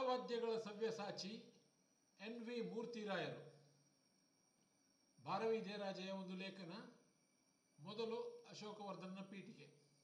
ತಾಳವಾದ್ಯಗಳ ಸವ್ಯಸಾಚಿ N V ಮೂರ್ತಿರಾಯರು ಭಾರವಿ ದೇರಾಜೆಯ ಒಂದು ಲೇಖನ ಮೊದಲು ಅಶೋಕವರ್ಧನ್ನ ಪೀಠಿಕೆ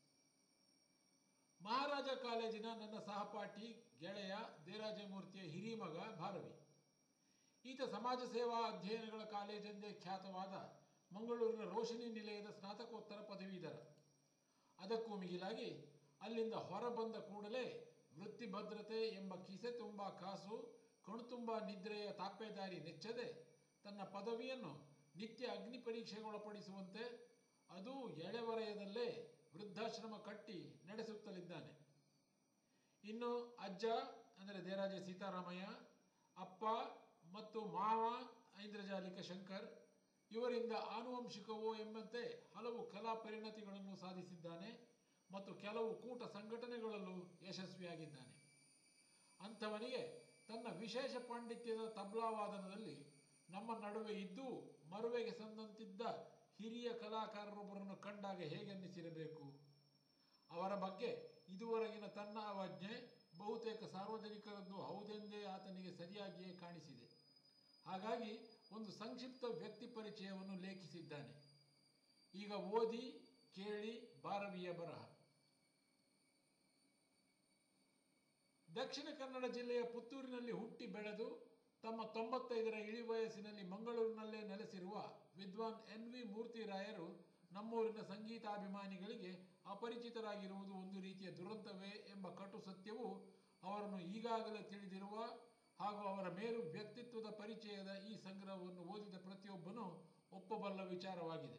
ಮಹಾರಾಜ ಕಾಲೇಜಿನ ನನ್ನ ಸಹಪಾಠಿ ಗೆಳೆಯ ದೇರಾಜಮೂರ್ತಿಯ ಹಿರಿಮಗ ಭಾರವಿ ಈತ ಸಮಾಜ ಸೇವಾ ಅಧ್ಯಯನಗಳ ಕಾಲೇಜೆಂದೇ ಖ್ಯಾತವಾದ ಮಂಗಳೂರಿನ ರೋಶಿನಿ ನಿಲಯದ ಸ್ನಾತಕೋತ್ತರ ಪದವೀಧರ ಅದಕ್ಕೂ ಮಿಗಿಲಾಗಿ ಅಲ್ಲಿಂದ ಹೊರಬಂದ ಕೂಡಲೇ ವೃತ್ತಿ ಭದ್ರತೆ ಎಂಬ ಕಿಸೆ ತುಂಬ ಕಾಸು ಕಣ್ತುಂಬ ನಿದ್ರೆಯ ತಾಪೇದಾರಿ ನೆಚ್ಚದೆ ತನ್ನ ಪದವಿಯನ್ನು ನಿತ್ಯ ಅಗ್ನಿ ಪರೀಕ್ಷೆಗೊಳಪಡಿಸುವಂತೆ ಅದೂ ಎಳೆವಲಯದಲ್ಲೇ ವೃದ್ಧಾಶ್ರಮ ಕಟ್ಟಿ ನಡೆಸುತ್ತಲಿದ್ದಾನೆ ಇನ್ನು ಅಜ್ಜ ಅಂದರೆ ದೇರಾಜ ಸೀತಾರಾಮಯ್ಯ ಅಪ್ಪ ಮತ್ತು ಮಾವ ಐಂದ್ರಜಾಲಿಕ ಶಂಕರ್ ಇವರಿಂದ ಆನುವಂಶಿಕವೋ ಎಂಬಂತೆ ಹಲವು ಕಲಾ ಪರಿಣತಿಗಳನ್ನು ಸಾಧಿಸಿದ್ದಾನೆ ಮತ್ತು ಕೆಲವು ಕೂಟ ಸಂಘಟನೆಗಳಲ್ಲೂ ಯಶಸ್ವಿಯಾಗಿದ್ದಾನೆ ಅಂಥವನಿಗೆ ತನ್ನ ವಿಶೇಷ ಪಾಂಡಿತ್ಯದ ತಬ್ಲಾವಾದನದಲ್ಲಿ ನಮ್ಮ ನಡುವೆ ಇದ್ದೂ ಮರುವೆಗೆ ಸಂದಂತಿದ್ದ ಹಿರಿಯ ಕಲಾಕಾರರೊಬ್ಬರನ್ನು ಕಂಡಾಗ ಹೇಗೆನ್ನಿಸಿರಬೇಕು ಅವರ ಬಗ್ಗೆ ಇದುವರೆಗಿನ ತನ್ನ ಅವಜ್ಞೆ ಬಹುತೇಕ ಸಾರ್ವಜನಿಕರದ್ದು ಹೌದೆಂದೇ ಆತನಿಗೆ ಸರಿಯಾಗಿಯೇ ಕಾಣಿಸಿದೆ ಹಾಗಾಗಿ ಒಂದು ಸಂಕ್ಷಿಪ್ತ ವ್ಯಕ್ತಿ ಪರಿಚಯವನ್ನು ಲೇಖಿಸಿದ್ದಾನೆ ಈಗ ಓದಿ ಕೇಳಿ ಭಾರವಿಯ ಬರಹ ದಕ್ಷಿಣ ಕನ್ನಡ ಜಿಲ್ಲೆಯ ಪುತ್ತೂರಿನಲ್ಲಿ ಹುಟ್ಟಿ ಬೆಳೆದು ತಮ್ಮ ತೊಂಬತ್ತೈದರ ಇಳಿ ವಯಸ್ಸಿನಲ್ಲಿ ಮಂಗಳೂರಿನಲ್ಲೇ ನೆಲೆಸಿರುವ ವಿದ್ವಾನ್ ಎನ್ ವಿ ಮೂರ್ತಿರಾಯರು ನಮ್ಮೂರಿನ ಸಂಗೀತಾಭಿಮಾನಿಗಳಿಗೆ ಅಪರಿಚಿತರಾಗಿರುವುದು ಒಂದು ರೀತಿಯ ದುರಂತವೇ ಎಂಬ ಕಟು ಸತ್ಯವು ಅವರನ್ನು ಈಗಾಗಲೇ ತಿಳಿದಿರುವ ಹಾಗೂ ಅವರ ಮೇರು ವ್ಯಕ್ತಿತ್ವದ ಪರಿಚಯದ ಈ ಸಂಗ್ರಹವನ್ನು ಓದಿದ ಪ್ರತಿಯೊಬ್ಬನೂ ಒಪ್ಪಬಲ್ಲ ವಿಚಾರವಾಗಿದೆ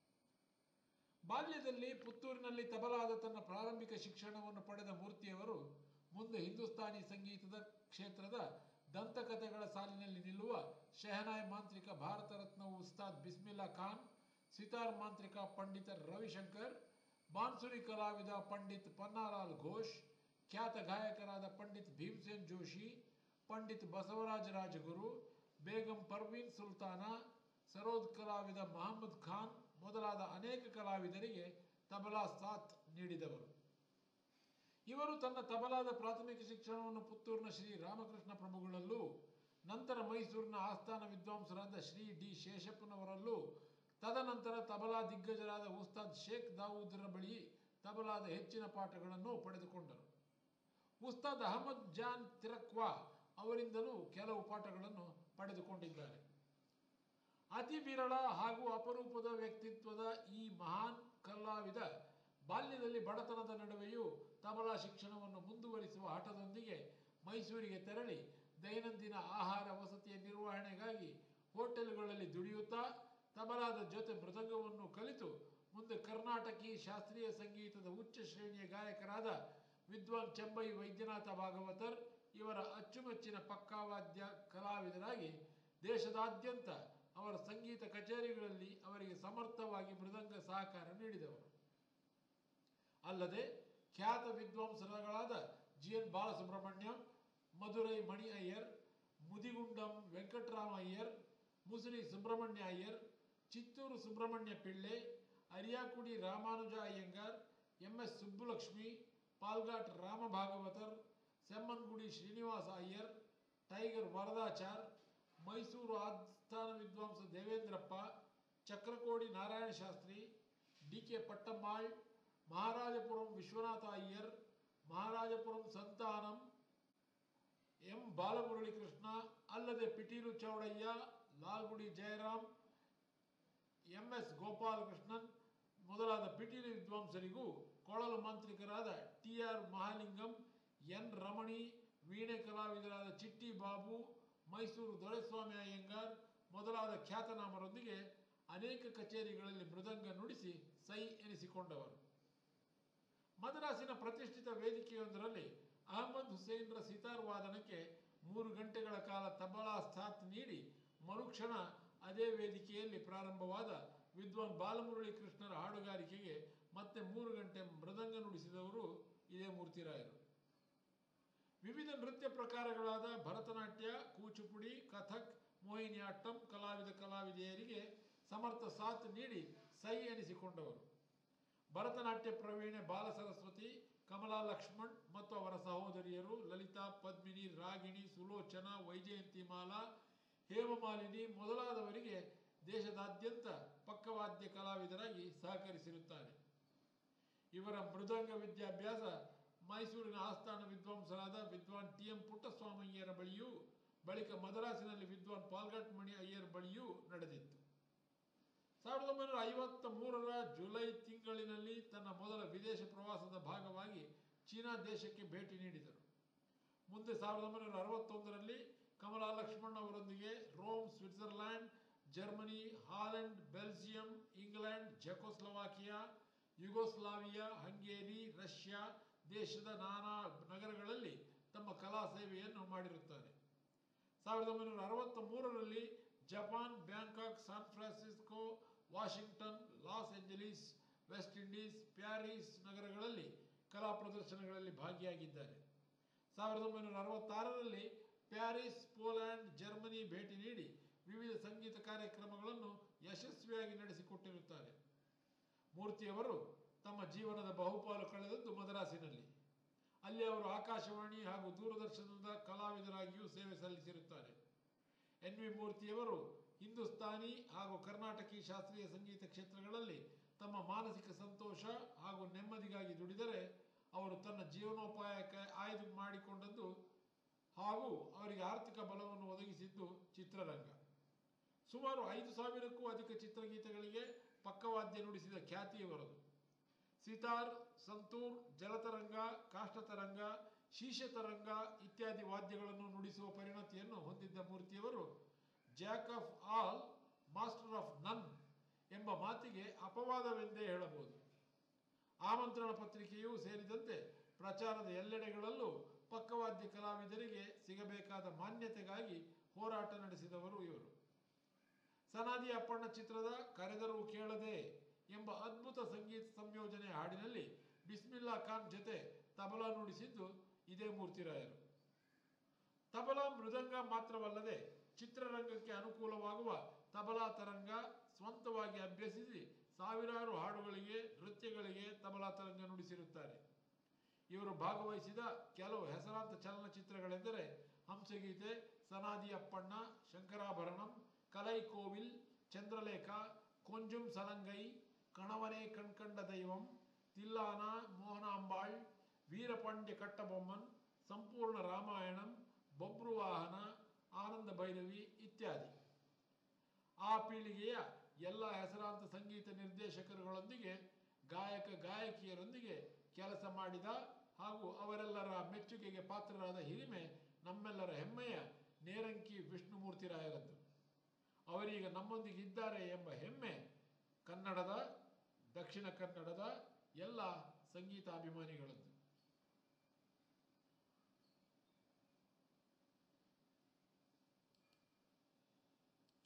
ಬಾಲ್ಯದಲ್ಲಿ ಪುತ್ತೂರಿನಲ್ಲಿ ತಬಲಾದ ತನ್ನ ಪ್ರಾರಂಭಿಕ ಶಿಕ್ಷಣವನ್ನು ಪಡೆದ ಮೂರ್ತಿಯವರು ಮುಂದೆ ಹಿಂದೂಸ್ತಾನಿ ಸಂಗೀತದ ಕ್ಷೇತ್ರದ ದಂತಕಥೆಗಳ ಸಾಲಿನಲ್ಲಿ ನಿಲ್ಲುವ ಶೆಹನಾಯ್ ಮಾಂತ್ರಿಕ ಭಾರತ ರತ್ನ ಉಸ್ತಾದ್ ಬಿಸ್ಮಿಲ್ಲಾ ಖಾನ್ ಸಿತಾರ್ ಮಾಂತ್ರಿಕ ಪಂಡಿತ ರವಿಶಂಕರ್ ಬಾನ್ಸುರಿ ಕಲಾವಿದ ಪಂಡಿತ್ ಪನ್ನಾಲಾಲ್ ಘೋಷ್ ಖ್ಯಾತ ಗಾಯಕರಾದ ಪಂಡಿತ್ ಭೀಮ್ಸೇನ್ ಜೋಶಿ ಪಂಡಿತ್ ಬಸವರಾಜ ರಾಜಗುರು ಬೇಗಂ ಪರ್ವೀನ್ ಸುಲ್ತಾನ ಸರೋದ್ ಕಲಾವಿದ ಮಹಮ್ಮದ್ ಖಾನ್ ಮೊದಲಾದ ಅನೇಕ ಕಲಾವಿದರಿಗೆ ತಬಲಾ ಸಾಥ್ ನೀಡಿದವರು ಇವರು ತನ್ನ ತಬಲಾದ ಪ್ರಾಥಮಿಕ ಶಿಕ್ಷಣವನ್ನು ಪುತ್ತೂರಿನ ಶ್ರೀ ರಾಮಕೃಷ್ಣ ಪ್ರಭುಗಳಲ್ಲೂ ನಂತರ ಮೈಸೂರಿನ ಆಸ್ಥಾನ ವಿದ್ವಾಂಸರಾದ ಶ್ರೀ ಡಿ ಶೇಷಪ್ಪನವರಲ್ಲೂ ತದನಂತರ ತಬಲಾ ದಿಗ್ಗಜರಾದ ಉಸ್ತಾದ್ ಶೇಖ್ ದಾವೂದರ ಬಳಿ ತಬಲಾದ ಹೆಚ್ಚಿನ ಪಾಠಗಳನ್ನು ಪಡೆದುಕೊಂಡರು ಉಸ್ತಾದ್ ಅಹಮದ್ ಜಾನ್ ತಿರಕ್ವಾ ಅವರಿಂದಲೂ ಕೆಲವು ಪಾಠಗಳನ್ನು ಪಡೆದುಕೊಂಡಿದ್ದಾರೆ ಅತಿ ವಿರಳ ಹಾಗೂ ಅಪರೂಪದ ವ್ಯಕ್ತಿತ್ವದ ಈ ಮಹಾನ್ ಕಲಾವಿದ ಬಾಲ್ಯದಲ್ಲಿ ಬಡತನದ ನಡುವೆಯೂ ತಬಲಾ ಶಿಕ್ಷಣವನ್ನು ಮುಂದುವರಿಸುವ ಹಠದೊಂದಿಗೆ ಮೈಸೂರಿಗೆ ತೆರಳಿ ದೈನಂದಿನ ಆಹಾರ ವಸತಿಯ ನಿರ್ವಹಣೆಗಾಗಿ ಹೋಟೆಲ್ಗಳಲ್ಲಿ ದುಡಿಯುತ್ತಾ ತಬಲಾದ ಜೊತೆ ಮೃದಂಗವನ್ನು ಕಲಿತು ಮುಂದೆ ಕರ್ನಾಟಕಿ ಶಾಸ್ತ್ರೀಯ ಸಂಗೀತದ ಉಚ್ಚ ಶ್ರೇಣಿಯ ಗಾಯಕರಾದ ವಿದ್ವಾನ್ ಚೆಂಬೈ ವೈದ್ಯನಾಥ ಭಾಗವತರ್ ಇವರ ಅಚ್ಚುಮೆಚ್ಚಿನ ಪಕ್ಕಾವಾದ್ಯ ಕಲಾವಿದರಾಗಿ ದೇಶದಾದ್ಯಂತ ಅವರ ಸಂಗೀತ ಕಚೇರಿಗಳಲ್ಲಿ ಅವರಿಗೆ ಸಮರ್ಥವಾಗಿ ಮೃದಂಗ ಸಹಕಾರ ನೀಡಿದವರು ಅಲ್ಲದೆ ಖ್ಯಾತ ವಿದ್ವಾಂಸರುಗಳಾದ G N Balasubramaniam Madurai Mani Iyer Mudigundam Venkatarama Iyer Musiri Subramanya Iyer Chittoor Subramanya Pillai Ariyakudi Ramanuja Iyengar M S Subbulakshmi Palghat Rama Bhagavatar Semmangudi Srinivasa Iyer Tiger Varadachar Mysuru ಆಸ್ಥಾನ ವಿದ್ವಾಂಸ Devendrappa Chakrakodi Narayana Shastri D K Pattammal Maharajapuram Vishwanatha Iyer Maharajapuram Santhanam M Balamurali Krishna ಅಲ್ಲದೆ ಪಿಟೀಲು ಚೌಡಯ್ಯ ಲಾಲ್ಗುಡಿ ಜಯರಾಮ್ ಎಂ ಎಸ್ ಗೋಪಾಲಕೃಷ್ಣನ್ ಮೊದಲಾದ ಪಿಟೀಲು ವಿದ್ವಾಂಸರಿಗೂ ಕೊಳಲು ಮಾಂತ್ರಿಕರಾದ ಟಿ ಆರ್ ಮಹಾಲಿಂಗಂ ಎನ್ ರಮಣಿ ವೀಣೆ ಕಲಾವಿದರಾದ ಚಿಟ್ಟಿ ಬಾಬು ಮೈಸೂರು ದೊರೆಸ್ವಾಮಿ ಅಯ್ಯಂಗಾರ್ ಮೊದಲಾದ ಖ್ಯಾತನಾಮರೊಂದಿಗೆ ಅನೇಕ ಕಚೇರಿಗಳಲ್ಲಿ ಮೃದಂಗ ನುಡಿಸಿ ಸೈ ಎನಿಸಿಕೊಂಡವರು ಮದ್ರಾಸಿನ ಪ್ರತಿಷ್ಠಿತ ವೇದಿಕೆಯೊಂದರಲ್ಲಿ ಅಹಮದ್ ಹುಸೇನ್ರ ಸಿತಾರ್ ವಾದನಕ್ಕೆ ಮೂರು ಗಂಟೆಗಳ ಕಾಲ ತಬಲಾ ಸಾಥ್ ನೀಡಿ ಮರುಕ್ಷಣ ಅದೇ ವೇದಿಕೆಯಲ್ಲಿ ಪ್ರಾರಂಭವಾದ ವಿದ್ವಾನ್ ಬಾಲಮುರಳಿ ಕೃಷ್ಣರ ಹಾಡುಗಾರಿಕೆಗೆ ಮತ್ತೆ ಮೂರು ಗಂಟೆ ಮೃದಂಗ ನುಡಿಸಿದವರು ಇದೇ ಮೂರ್ತಿರಾಯರು ವಿವಿಧ ನೃತ್ಯ ಪ್ರಕಾರಗಳಾದ ಭರತನಾಟ್ಯ ಕೂಚುಪುಡಿ ಕಥಕ್ ಮೋಹಿನಿಯಾಟ್ಟಂ ಕಲಾವಿದ ಕಲಾವಿದೆಯರಿಗೆ ಸಮರ್ಥ ಸಾಥ್ ನೀಡಿ ಸೈ ಎನಿಸಿಕೊಂಡವರು ಭರತನಾಟ್ಯ ಪ್ರವೀಣೆ ಬಾಲ ಸರಸ್ವತಿ ಕಮಲಾ ಲಕ್ಷ್ಮಣ್ ಮತ್ತು ಅವರ ಸಹೋದರಿಯರು ಲಲಿತಾ ಪದ್ಮಿನಿ ರಾಗಿಣಿ ರಾಗಿಣಿ ಸುಲೋಚನಾ ವೈಜಯಂತಿಮಾಲಾ ಹೇಮಮಾಲಿನಿ ಮೊದಲಾದವರಿಗೆ ದೇಶದಾದ್ಯಂತ ಪಕ್ಕವಾದ್ಯ ಕಲಾವಿದರಾಗಿ ಸಹಕರಿಸಿರುತ್ತಾರೆ ಇವರ ಮೃದಂಗ ವಿದ್ಯಾಭ್ಯಾಸ ಮೈಸೂರಿನ ಆಸ್ಥಾನ ವಿದ್ವಾಂಸರಾದ ವಿದ್ವಾನ್ ಟಿ ಎಂ ಪುಟ್ಟಸ್ವಾಮಯ್ಯರ ಬಳಿಯೂ ಬಳಿಕ ಮದ್ರಾಸಿನಲ್ಲಿ ವಿದ್ವಾನ್ ಪಾಲ್ಘಾಟ್ಮಣಿ ಅಯ್ಯರ್ ಬಳಿಯೂ ನಡೆದಿತ್ತು ಸಾವಿರದ ಒಂಬೈನೂರ ಐವತ್ತ ಮೂರರ ಜುಲೈ ತಿಂಗಳಿನಲ್ಲಿ ತನ್ನ ಮೊದಲ ವಿದೇಶ ಪ್ರವಾಸದ ಭಾಗವಾಗಿ ಚೀನಾ ದೇಶಕ್ಕೆ ಭೇಟಿ ನೀಡಿದರು ಮುಂದೆ ಸಾವಿರದ ಒಂಬೈನೂರ ಅರವತ್ತೊಂದರಲ್ಲಿ ಕಮಲಾ ಲಕ್ಷ್ಮಣ್ ಅವರೊಂದಿಗೆ Rome Switzerland Germany Holland Belgium England Czechoslovakia Yugoslavia Hungary Russia ದೇಶದ ನಾನಾ ನಗರಗಳಲ್ಲಿ ತಮ್ಮ ಕಲಾ ಸೇವೆಯನ್ನು ಮಾಡಿರುತ್ತಾರೆ ಸಾವಿರದ ಒಂಬೈನೂರ ಅರವತ್ತ ಮೂರರಲ್ಲಿ Japan Bangkok San Francisco Washington Los Angeles West Indies Paris ನಗರಗಳಲ್ಲಿ ಕಲಾ ಪ್ರದರ್ಶನಗಳಲ್ಲಿ ಭಾಗಿಯಾಗಿದ್ದಾರೆ ಸಾವಿರದ ಒಂಬೈನೂರ ಅರವತ್ತಾರರಲ್ಲಿ ಪ್ಯಾರಿಸ್ ಪೋಲ್ಯಾಂಡ್ ಜರ್ಮನಿ ಭೇಟಿ ನೀಡಿ ವಿವಿಧ ಸಂಗೀತ ಕಾರ್ಯಕ್ರಮಗಳನ್ನು ಯಶಸ್ವಿಯಾಗಿ ನಡೆಸಿಕೊಟ್ಟಿರುತ್ತಾರೆ ಮೂರ್ತಿಯವರು ತಮ್ಮ ಜೀವನದ ಬಹುಪಾಲು ಕಳೆದದ್ದು ಮದ್ರಾಸಿನಲ್ಲಿ ಅಲ್ಲಿ ಅವರು ಆಕಾಶವಾಣಿ ಹಾಗೂ ದೂರದರ್ಶನದ ಕಲಾವಿದರಾಗಿಯೂ ಸೇವೆ ಸಲ್ಲಿಸಿರುತ್ತಾರೆ ಎನ್ ವಿ ಮೂರ್ತಿಯವರು ಹಿಂದೂಸ್ತಾನಿ ಹಾಗೂ ಕರ್ನಾಟಕಿ ಶಾಸ್ತ್ರೀಯ ಸಂಗೀತ ಕ್ಷೇತ್ರಗಳಲ್ಲಿ ತಮ್ಮ ಮಾನಸಿಕ ಸಂತೋಷ ಹಾಗೂ ನೆಮ್ಮದಿಗಾಗಿ ದುಡಿದರೆ ಅವರು ತನ್ನ ಜೀವನೋಪಾಯಕ್ಕೆ ಆಯ್ದು ಮಾಡಿಕೊಂಡದ್ದು ಹಾಗೂ ಅವರಿಗೆ ಆರ್ಥಿಕ ಬಲವನ್ನು ಒದಗಿಸಿದ್ದು ಚಿತ್ರರಂಗ ಸುಮಾರು ಐದು ಸಾವಿರಕ್ಕೂ ಅಧಿಕ ಚಿತ್ರಗೀತೆಗಳಿಗೆ ಪಕ್ಕವಾದ್ಯ ನುಡಿಸಿದ ಖ್ಯಾತಿಯವರದು ಸಿತಾರ್ ಸಂತೂರ್ ಜಲತರಂಗ ಕಾಷ್ಟತರಂಗ ಶೀಶತರಂಗ ಇತ್ಯಾದಿ ವಾದ್ಯಗಳನ್ನು ನುಡಿಸುವ ಪರಿಣತಿಯನ್ನು ಹೊಂದಿದ್ದ ಮೂರ್ತಿಯವರು jack of all master of none ಎಂಬ ಮಾತಿಗೆ ಅಪವಾದವೆಂದೇ ಹೇಳಬಹುದು ಆಮಂತ್ರಣ ಪತ್ರಿಕೆಯೂ ಸೇರಿದಂತೆ ಪ್ರಚಾರದ ಎಲ್ಲೆಡೆಗಳಲ್ಲೂ ಪಕ್ಕವಾದ್ಯ ಕಲಾವಿದರಿಗೆ ಸಿಗಬೇಕಾದ ಮಾನ್ಯತೆಗಾಗಿ ಹೋರಾಟ ನಡೆಸಿದವರು ಇವರು ಸನಾದಿ ಅಪ್ಪಣ್ಣ ಚಿತ್ರದ ಕರೆದರೂ ಕೇಳದೆ ಎಂಬ ಅದ್ಭುತ ಸಂಗೀತ ಸಂಯೋಜನೆ ಹಾಡಿನಲ್ಲಿ ಬಿಸ್ಮಿಲ್ಲಾ ಖಾನ್ ಜೊತೆ ತಬಲಾ ನುಡಿಸಿದ್ದು ಇದೇ ಮೂರ್ತಿರಾಯರು ತಬಲಾ ಮೃದಂಗ ಮಾತ್ರವಲ್ಲದೆ ಚಿತ್ರರಂಗಕ್ಕೆ ಅನುಕೂಲವಾಗುವ ತಬಲಾ ತರಂಗ ಸ್ವಂತವಾಗಿ ಅಭ್ಯಸಿಸಿ ಸಾವಿರಾರು ಹಾಡುಗಳಿಗೆ ನೃತ್ಯಗಳಿಗೆ ತಬಲಾ ತರಂಗ ನುಡಿಸಿರುತ್ತಾರೆ ಇವರು ಭಾಗವಹಿಸಿದ ಕೆಲವು ಹೆಸರಾಂತ ಚಲನಚಿತ್ರಗಳೆಂದರೆ ಹಂಸಗೀತೆ ಸನಾದಿ ಅಪ್ಪಣ್ಣ ಶಂಕರಾಭರಣಂ ಕಲೈ ಕೋವಿಲ್ ಚಂದ್ರಲೇಖ ಕೊಂಜುಂ ಸಲಂಗೈ ಕಣವನೇ ಕಣ್ಕಂಡ ದೈವಂ ತಿಲ್ಲಾನ ಮೋಹನಾಂಬಾಳ್ ವೀರಪಾಂಡ್ಯ ಕಟ್ಟಬೊಮ್ಮನ್ ಸಂಪೂರ್ಣ ರಾಮಾಯಣಂ ಬಬ್ರುವಾಹನ ಆನಂದ ಭೈರವಿ ಇತ್ಯಾದಿ ಆ ಪೀಳಿಗೆಯ ಎಲ್ಲ ಹೆಸರಾಂತ ಸಂಗೀತ ನಿರ್ದೇಶಕರುಗಳೊಂದಿಗೆ ಗಾಯಕ ಗಾಯಕಿಯರೊಂದಿಗೆ ಕೆಲಸ ಮಾಡಿದ ಹಾಗೂ ಅವರೆಲ್ಲರ ಮೆಚ್ಚುಗೆಗೆ ಪಾತ್ರರಾದ ಹಿರಿಮೆ ನಮ್ಮೆಲ್ಲರ ಹೆಮ್ಮೆಯ ನೇರಂಕಿ ವಿಷ್ಣುಮೂರ್ತಿರಾಯರದ್ದು ಅವರೀಗ ನಮ್ಮೊಂದಿಗೆ ಇದ್ದಾರೆ ಎಂಬ ಹೆಮ್ಮೆ ಕನ್ನಡದ ದಕ್ಷಿಣ ಕನ್ನಡದ ಎಲ್ಲ ಸಂಗೀತಾಭಿಮಾನಿಗಳದ್ದು